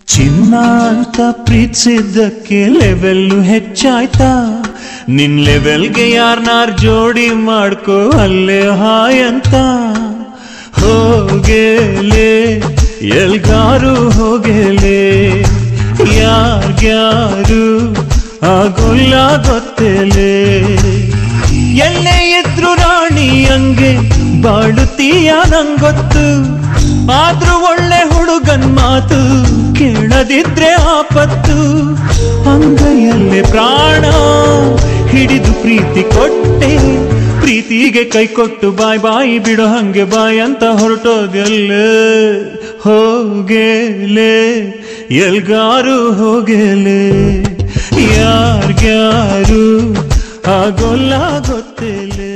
ಚಿನ್ನ ಅಂತ ಪ್ರೀತಿಸಿದ್ದಕ್ಕೆ ಲೆವೆಲ್ಲು ಹೆಚ್ಚಾಯ್ತಾ ನಿನ್ ಲೆವೆಲ್ಗೆ ಯಾರ್ನಾರ್ ಜೋಡಿ ಮಾಡ್ಕೋ ಅಲ್ಲೇ ಹಾಯ್ ಅಂತ ಹೋಗೇಲೆ ಎಲ್ಗಾರು ಹೋಗೇಲೆ ಯಾರ್ಗ್ಯಾರು ಆಗೋಲ್ಲ ಗೊತ್ತೇಲೆ ಎಲ್ಲೇ ಇದ್ರು ರಾಣಿ ಹಂಗೆ ಬಾಳುತ್ತೀಯ ನಂಗೊತ್ತು ಆದ್ರೂ ಒಳ್ಳೆ ಹುಡುಗನ್ ಮಾತು ಕೇಳದಿದ್ರೆ ಆಪತ್ತು ಅಂಗೈಯಲ್ಲೇ ಪ್ರಾಣ ಹಿಡಿದು ಪ್ರೀತಿ ಕೊಟ್ಟೆ ಪ್ರೀತಿಗೆ ಕೈ ಕೊಟ್ಟು ಬಾಯ್ ಬಾಯಿ ಬಿಡು ಹಂಗೆ ಬಾಯ್ ಅಂತ ಹೊರಟೋದೆಲ್ಲೇ ಹೋಗೇಲೆ ಎಲ್ಗಾರು ಹೋಗೇಲೆ ಯಾರ್ಗ್ಯಾರು ಆಗೋಲ್ಲ ಗೊತ್ತೇಲೆ